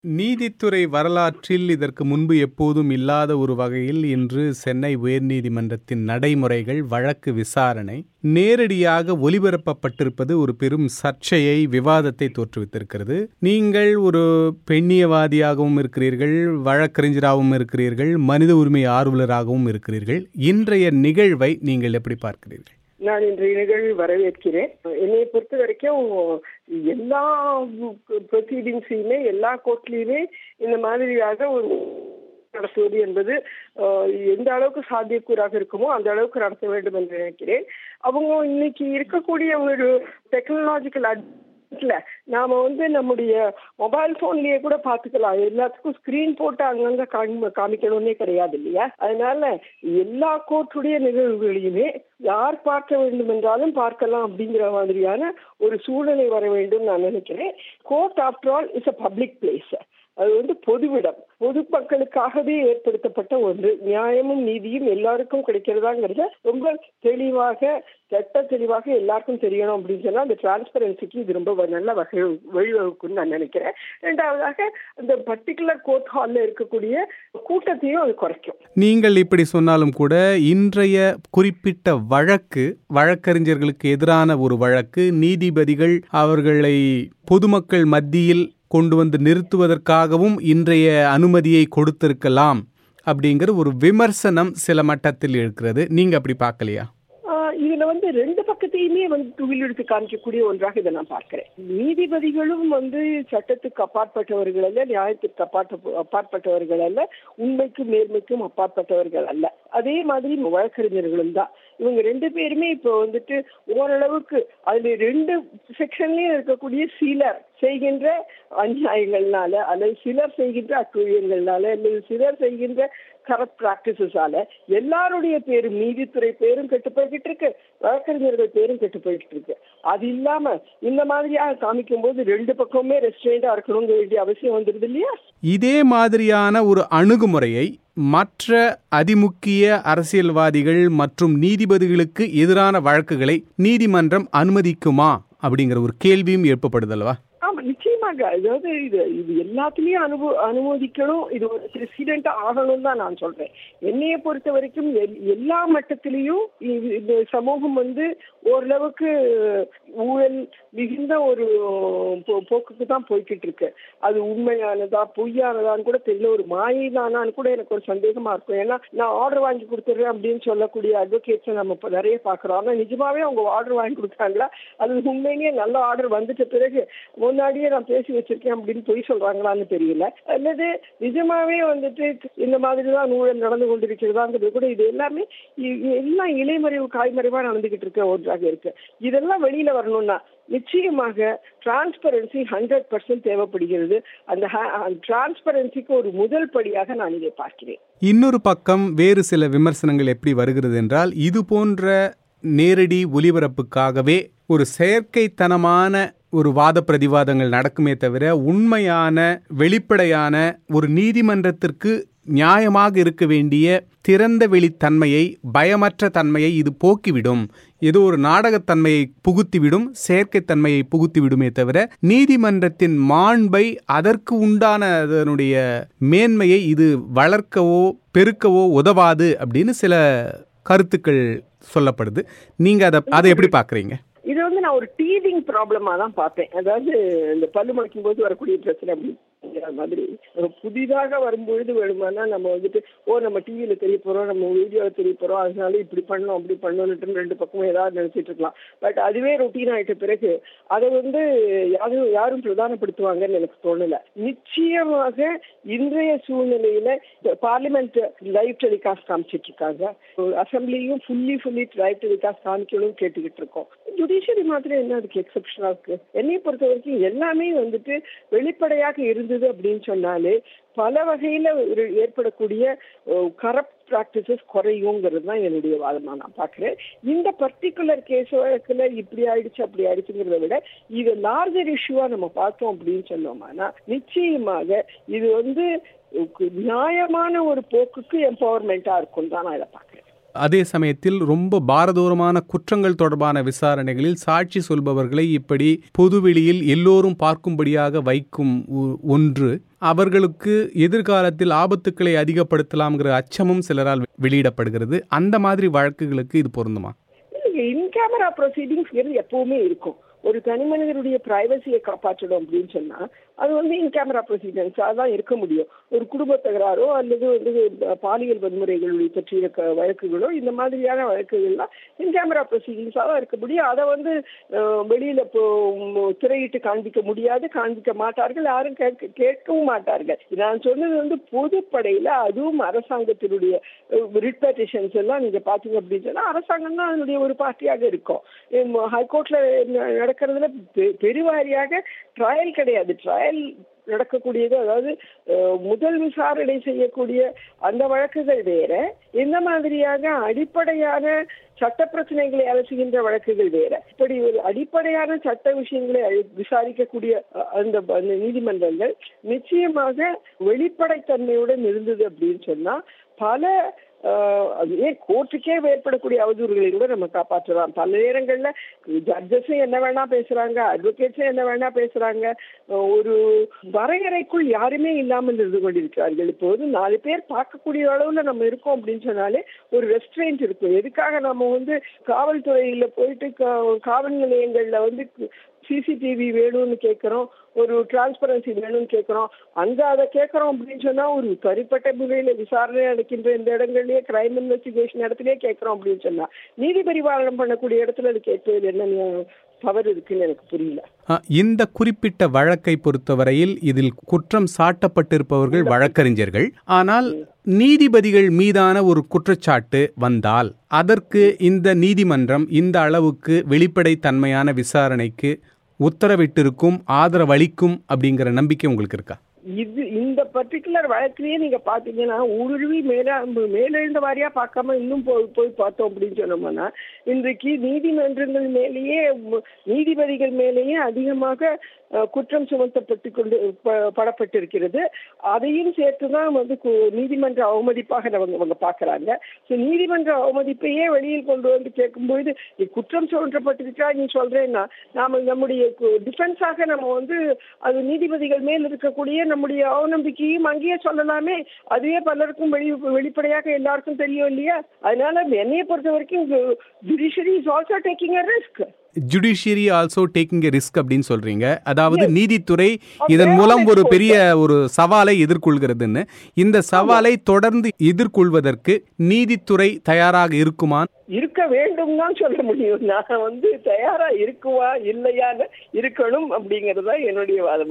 நீதித்துறை வரலாற்றில் இதற்கு முன்பு எப்போதும் இல்லாத ஒரு வகையில் இன்று சென்னை உயர்நீதிமன்றத்தின் நடைமுறைகள் வழக்கு விசாரணை நேரடியாக ஒலிபரப்பப்பட்டிருப்பது ஒரு பெரும் சர்ச்சையை விவாதத்தை தோற்றுவித்திருக்கிறது நீங்கள் ஒரு பெண்ணியவாதியாகவும் இருக்கிறீர்கள் வழக்கறிஞராகவும் இருக்கிறீர்கள் மனித உரிமை ஆர்வலராகவும் இருக்கிறீர்கள் இன்றைய நிகழ்வை நீங்கள் எப்படி பார்க்கிறீர்கள் நான் இன்றைய நிகழ்வு வரவேற்கிறேன் என்னை பொறுத்த வரைக்கும் எல்லா ப்ரொசீடிங்ஸையுமே எல்லா கோர்ட்லயுமே இந்த மாதிரியாக ஒரு நடத்துவது என்பது எந்த அளவுக்கு சாத்தியக்கூறாக இருக்குமோ அந்த அளவுக்கு நடத்த வேண்டும் என்று நினைக்கிறேன் அவங்க இன்னைக்கு இருக்கக்கூடிய ஒரு டெக்னாலஜிக்கல் இல்ல நாம வந்து நம்முடைய மொபைல் போன்லயே கூட பாத்துக்கலாம் எல்லாத்துக்கும் ஸ்கிரீன் போட்டு அங்கங்க காமிக்கணும்னே கிடையாது இல்லையா அதனால எல்லா கோர்ட்டுடைய நிகழ்வுகளையுமே யார் பார்க்க வேண்டும் என்றாலும் பார்க்கலாம் அப்படிங்கிற மாதிரியான ஒரு சூழ்நிலை வர வேண்டும் நான் நினைக்கிறேன் court after all is a public place அது வந்து பொதுவிடம் பொதுமக்களுக்காகவே ஏற்படுத்தப்பட்ட ஒன்று நியாயமும் நீதியும் எல்லாருக்கும் கிடைக்கிறதாங்கிறத ரொம்ப தெளிவாக சட்ட தெளிவாக எல்லாருக்கும் தெரியணும் அப்படின்னு சொன்னா அந்த டிரான்ஸ்பரன்சிக்கு இது ரொம்ப நல்ல வகை வழிவகுக்குன்னு நான் நினைக்கிறேன் ரெண்டாவதாக அந்த பர்டிகுலர் கோர்ட் ஹாலில் இருக்கக்கூடிய கூட்டத்தையும் அது குறைக்கும் நீங்கள் இப்படி சொன்னாலும் கூட இன்றைய குறிப்பிட்ட வழக்கு வழக்கறிஞர்களுக்கு எதிரான ஒரு வழக்கு நீதிபதிகள் அவர்களை பொதுமக்கள் மத்தியில் கொண்டு வந்து நிறுத்துவதற்காகவும் இன்றைய அனுமதியை கொடுத்திருக்கலாம் அப்படிங்கிற ஒரு விமர்சனம் சில மட்டத்தில் இருக்கிறது நீங்க அப்படி பார்க்கலையா இதுல வந்து ரெண்டு பக்கத்தையுமே வந்து துவில் எடுத்து காமிக்கக்கூடிய ஒன்றாக இதை நான் பார்க்கிறேன் நீதிபதிகளும் வந்து சட்டத்துக்கு அப்பாற்பட்டவர்கள் அல்ல நியாயத்துக்கு அப்பாற்ப அப்பாற்பட்டவர்கள் அல்ல உண்மைக்கும் நேர்மைக்கும் அப்பாற்பட்டவர்கள் அல்ல அதே மாதிரி வழக்கறிஞர்களும் தான் இவங்க ரெண்டு பேருமே இப்போ வந்துட்டு ஓரளவுக்கு அதுல ரெண்டு செக்ஷன்லயும் இருக்கக்கூடிய சிலர் செய்கின்ற அநியாயங்கள்னால அல்லது சிலர் செய்கின்ற அட்டுழியங்கள்னால அல்லது சிலர் செய்கின்ற கரப்ட் பிராக்டிசஸால எல்லாருடைய பேரும் நீதித்துறை பேரும் கெட்டு போய்கிட்டு இருக்கு வழக்கறிஞர்கள் பேரும் கெட்டு போய்கிட்டு இருக்கு அது இல்லாம இந்த மாதிரியாக காமிக்கும் போது ரெண்டு பக்கமுமே ரெஸ்ட்ரெயின்டா இருக்கணுங்க வேண்டிய அவசியம் வந்துருது இல்லையா இதே மாதிரியான ஒரு அணுகுமுறையை மற்ற அதிமுக்கிய அரசியல்வாதிகள் மற்றும் நீதிபதிகளுக்கு எதிரான வழக்குகளை நீதிமன்றம் அனுமதிக்குமா அப்படிங்கிற ஒரு கேள்வியும் எழுப்பப்படுதல்வா ஆமா நிச்சயமாக அதாவது இது இது எல்லாத்துலயும் அனுபவ அனுமதிக்கணும் இது ஒரு பிரசிடென்டா ஆகணும் தான் நான் சொல்றேன் என்னைய பொறுத்த வரைக்கும் எல்லா மட்டத்திலையும் இந்த சமூகம் வந்து ஓரளவுக்கு ஊழல் மிகுந்த ஒரு போக்குக்கு தான் போய்கிட்டு இருக்கு அது உண்மையானதா பொய்யானதான்னு கூட தெரியல ஒரு மாயை தானான்னு கூட எனக்கு ஒரு சந்தேகமா இருக்கும் ஏன்னா நான் ஆர்டர் வாங்கி கொடுத்துட்றேன் அப்படின்னு சொல்லக்கூடிய அட்வொகேட்ஸை நம்ம இப்போ நிறைய பாக்குறோம் ஆனா நிஜமாவே அவங்க ஆர்டர் வாங்கி கொடுத்தாங்களா அது உண்மையிலேயே நல்ல ஆர்டர் வந்துட்ட பிறகு முன்னாடியே நான் பேசி வச்சிருக்கேன் அப்படின்னு பொய் சொல்றாங்களான்னு தெரியல அல்லது நிஜமாவே வந்துட்டு இந்த மாதிரி தான் ஊழல் நடந்து கொண்டிருக்கிறதாங்கிறது கூட இது எல்லாமே எல்லாம் இலைமறைவு காய்மறைவா நடந்துகிட்டு இருக்க ஒன்றாக இருக்கு இதெல்லாம் வெளியில வரணும்னா நிச்சயமாக டிரான்ஸ்பரன்சி ஹண்ட்ரட் பர்சன்ட் தேவைப்படுகிறது அந்த டிரான்ஸ்பரன்சிக்கு ஒரு முதல் படியாக நான் இதை பார்க்கிறேன் இன்னொரு பக்கம் வேறு சில விமர்சனங்கள் எப்படி வருகிறது என்றால் இது போன்ற நேரடி ஒலிபரப்புக்காகவே ஒரு செயற்கைத்தனமான ஒரு வாத பிரதிவாதங்கள் நடக்குமே தவிர உண்மையான வெளிப்படையான ஒரு நீதிமன்றத்திற்கு நியாயமாக இருக்க வேண்டிய திறந்த வெளித்தன்மையை பயமற்ற தன்மையை இது போக்கிவிடும் ஏதோ ஒரு நாடகத்தன்மையை புகுத்திவிடும் செயற்கைத்தன்மையை புகுத்திவிடுமே தவிர நீதிமன்றத்தின் மாண்பை அதற்கு உண்டான அதனுடைய மேன்மையை இது வளர்க்கவோ பெருக்கவோ உதவாது அப்படின்னு சில கருத்துக்ள் சொல்லப்படுது நீங்க அதை அதை எப்படி பாக்குறீங்க இது வந்து நான் ஒரு டீதிங் ப்ராப்ளமா தான் பார்த்தேன் அதாவது இந்த பல்லு முளைக்கும் போது வரக்கூடிய பிரச்சனை அப்படிங்கிற மாதிரி புதிதாக வரும்பொழுது வேணுமானா நம்ம வந்துட்டு ஓ நம்ம டிவியில தெரிய போறோம் நம்ம வீடியோவில் தெரிய போறோம் அதனால இப்படி பண்ணணும் அப்படி பண்ணணும்னு ரெண்டு பக்கமும் ஏதாவது நினைச்சிட்டு இருக்கலாம் பட் அதுவே ரொட்டீன் ஆயிட்ட பிறகு அதை வந்து யாரும் யாரும் பிரதானப்படுத்துவாங்கன்னு எனக்கு தோணல நிச்சயமாக இன்றைய சூழ்நிலையில பார்லிமெண்ட் லைவ் டெலிகாஸ்ட் காமிச்சிட்டு இருக்காங்க அசம்பிளியும் ஃபுல்லி ஃபுல்லி லைவ் டெலிகாஸ்ட் காமிக்கணும் கேட்டுக்கிட்டு இருக்கோம் ஜுடிஷியரி மாத்திரம் என்ன அதுக்கு எக்ஸப்ஷனா இருக்கு என்னை பொறுத்த வரைக்கும் எல்லாமே வந்துட்டு வெளிப்படையாக இருந்தது அப்படின்னு சொன்னாலே பல வகையில ஏற்படக்கூடிய கரப்ட் ப்ராக்டிசஸ் குறையுங்கிறது தான் என்னுடைய வாதமா நான் பாக்குறேன் இந்த பர்டிகுலர் கேஸ் வழக்குல இப்படி ஆயிடுச்சு அப்படி ஆயிடுச்சுங்கிறத விட இது லார்ஜர் இஷ்யூவா நம்ம பார்த்தோம் அப்படின்னு சொன்னோம்னா நிச்சயமாக இது வந்து நியாயமான ஒரு போக்குக்கு எம்பவர்மெண்டா இருக்கும் தான் நான் இதை பாக்குறேன் அதே சமயத்தில் ரொம்ப பாரதூரமான குற்றங்கள் தொடர்பான விசாரணைகளில் சாட்சி சொல்பவர்களை இப்படி பொதுவெளியில் எல்லோரும் பார்க்கும்படியாக வைக்கும் ஒ- ஒன்று அவர்களுக்கு எதிர்காலத்தில் ஆபத்துக்களை அதிகப்படுத்தலாம்ங்கிற அச்சமும் சிலரால் வெளியிடப்படுகிறது அந்த மாதிரி வழக்குகளுக்கு இது பொருந்துமா இன் கேமரா ப்ரொசீடிங்ஸ் எப்பவுமே இருக்கும் ஒரு தனி மனிதருடைய பிரைவசியை காப்பாற்றணும் அப்படின்னு சொன்னா அது வந்து இன் கேமரா ப்ரொசீடிங்ஸா தான் இருக்க முடியும் ஒரு குடும்ப தகராறோ அல்லது வந்து பாலியல் வன்முறைகள் பற்றிய க- வழக்குகளோ இந்த மாதிரியான வழக்குகள்லாம் இன் கேமரா ப்ரொசீடிங்ஸா தான் இருக்க முடியும் அதை வந்து அஹ், வெளியில இப்போ ம், திரையிட்டு காண்பிக்க முடியாது காண்பிக்க மாட்டார்கள் யாரும் கேட்க கேட்கவும் மாட்டார்கள் நான் சொன்னது வந்து பொதுப்படையில அதுவும் அரசாங்கத்தினுடைய ரிட் பெட்டிஷன்ஸ் எல்லாம் நீங்க பாத்தீங்க அப்படின்னு சொன்னா அரசாங்கம் தான் அதனுடைய ஒரு பார்ட்டியாக இருக்கும் ஹைகோர்ட்ல நடக்கிறதுல பெ- பெருவாரியாக ட்ரையல் கிடையாது ட்ரையல் நடக்கக்கூடியது அதாவது அஹ், முதல் விசாரணை செய்யக்கூடிய அந்த வழக்குகள் வேற இந்த மாதிரியாக அடிப்படையான சட்ட பிரச்சனைகளை அலசுகின்ற வழக்குகள் வேற இப்படி ஒரு அடிப்படையான சட்ட விஷயங்களை அழி- விசாரிக்கக்கூடிய அஹ், அந்த அந்த நீதிமன்றங்கள் நிச்சயமாக வெளிப்படைத்தன்மையுடன் இருந்தது அப்படின்னு சொன்னா பல ஆஹ், அது ஏன் கோர்ட்டுக்கே ஏற்படக்கூடிய அவதூறுகளை கூட நம்ம காப்பாற்றலாம் பல நேரங்கள்ல ஜட்ஜஸும் என்ன வேணா பேசுறாங்க அட்வொகேட்ஸும் என்ன வேணா பேசுறாங்க ஆஹ், ஒரு வரையறைக்குள் யாருமே இல்லாமல் இருந்து கொண்டிருக்கிறார்கள் இப்போது நாலு பேர் பார்க்கக்கூடிய அளவுல நம்ம இருக்கோம் அப்படின்னு சொன்னாலே ஒரு ரெஸ்ட்ரெயின்ட் இருக்கும் எதுக்காக நம்ம வந்து காவல்துறையில போயிட்டு கா- காவல் நிலையங்கள்ல வந்து சிசிடிவி வேணும்னு கேட்கிறோம் ஒரு டிரான்ஸ்பரன்சி வேணும்னு கேட்கிறோம் அங்க அதை கேட்கறோம் அப்படின்னு சொன்னா ஒரு தனிப்பட்ட முறையில விசாரணை நடக்கின்ற இந்த இடங்கள்லயே கிரைம் இன்வெஸ்டிகேஷன் இடத்துலயே கேட்கறோம் அப்படின்னு சொன்னா நீதி பரிபாலனம் பண்ணக்கூடிய இடத்துல அது கேட்பதில் என்ன பவர் இருக்குன்னு எனக்கு புரியல அ, இந்த குறிப்பிட்ட வழக்கை பொறுத்தவரையில் இதில் குற்றம் சாட்டப்பட்டிருப்பவர்கள் வழக்கறிஞர்கள் ஆனால் நீதிபதிகள் மீதான ஒரு குற்றச்சாட்டு வந்தால் அதற்கு இந்த நீதிமன்றம் இந்த அளவுக்கு வெளிப்படைத்தன்மையான விசாரணைக்கு உத்தரவிட்டிருக்கும் ஆதரவளிக்கும் அப்படிங்கிற நம்பிக்கை உங்களுக்கு இருக்கா இது இந்த பர்டிகுலர் வழக்கிலேயே நீங்க பாத்தீங்கன்னா ஊடுருவி மேல மேலெழுந்த வாரியா பார்க்காம இன்னும் போய் போய் பார்த்தோம் அப்படின்னு சொன்னோம்னா இன்றைக்கு நீதிமன்றங்கள் மேலேயே ம- நீதிபதிகள் மேலேயே அதிகமாக அஹ், குற்றம் சுமத்தப்பட்டு கொண்டு ப- படப்பட்டிருக்கிறது அதையும் சேர்த்துதான் வந்து கு- நீதிமன்ற அவமதிப்பாக அவங்க அவங்க பாக்குறாங்க ஸோ நீதிமன்ற அவமதிப்பையே வெளியில் கொண்டு வந்து கேட்கும்போது நீ குற்றம் சுமத்தப்பட்டிருக்கா நீ சொல்றேன்னா நாம நம்முடைய டிஃபென்ஸாக நம்ம வந்து அது நீதிபதிகள் மேல் இருக்கக்கூடிய நம்முடைய அவநம்பிக்கையும் அங்கேயே சொல்லலாமே அதுவே பலருக்கும் வெளி வெளிப்படையாக எல்லாருக்கும் தெரியும் இல்லையா அதனால என்னைய பொறுத்த வரைக்கும் judiciary is also taking a risk judiciary also taking a risk அப்படின்னு சொல்றீங்க அதாவது Yes. நீதித்துறை Of இதன் their மூலம் own ஒரு exposure. பெரிய ஒரு சவாலை எதிர்கொள்கிறதுன்னு இந்த சவாலை தொடர்ந்து எதிர்கொள்வதற்கு நீதித்துறை தயாராக இருக்குமா இருக்க வேண்டும் தான் சொல்ல முடியும் நான் வந்து தயாரா இருக்குவா இல்லையான்னு இருக்கணும் அப்படிங்கறது தான் என்னுடைய வாதம்